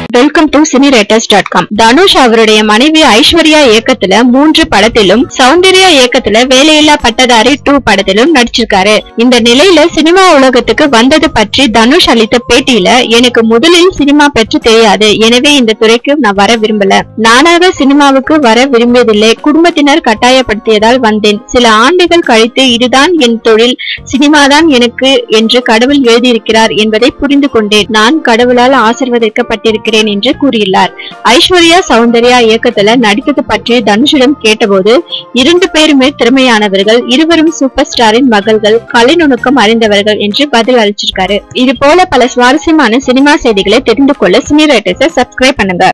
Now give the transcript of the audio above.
welcome to Cinerators dot com Dhanush அவருடைய மனைவி ஐஸ்வர்யா இயக்கத்துல மூன்று படத்திலும் சௌந்தர்யா இயக்கத்துல வேலையில்லா பட்டதாரி டூ படத்திலும் நடிச்சிருக்காரு இந்த நிலையில சினிமா உலகத்துக்கு வந்தது பற்றி தனுஷ் அளித்த பேட்டியில எனக்கு முதலில் சினிமா பற்றி தெரியாது எனவே இந்த துறைக்கு நான் வர விரும்பல நானாக சினிமாவுக்கு வர விரும்பியதில்லை குடும்பத்தினர் கட்டாயப்படுத்தியதால் வந்தேன் சில ஆண்டுகள் கழித்து இதுதான் என் தொழில் சினிமாதான் எனக்கு என்று கடவுள் எழுதியிருக்கிறார் என்பதை புரிந்து கொண்டேன் நான் கடவுளால் ஆசிர்வதிக்கப்பட்டிருக்கிறேன் என்று கூறியுள்ளார் ஐஸ்வர்யா சௌந்தர்யா இயக்கத்துல நடித்தது பற்றி தனுஷிடம் கேட்டபோது இரண்டு பேருமே திறமையானவர்கள் இருவரும் சூப்பர் ஸ்டாரின் மகள்கள் கலை நுணுக்கம் அறிந்தவர்கள் என்று பதில் அளிச்சிருக்காரு இது போல பல சுவாரஸ்யமான சினிமா செய்திகளை தெரிந்து கொள்ள சினி ரைட்டர்ஸை சப்ஸ்கிரைப் பண்ணுங்க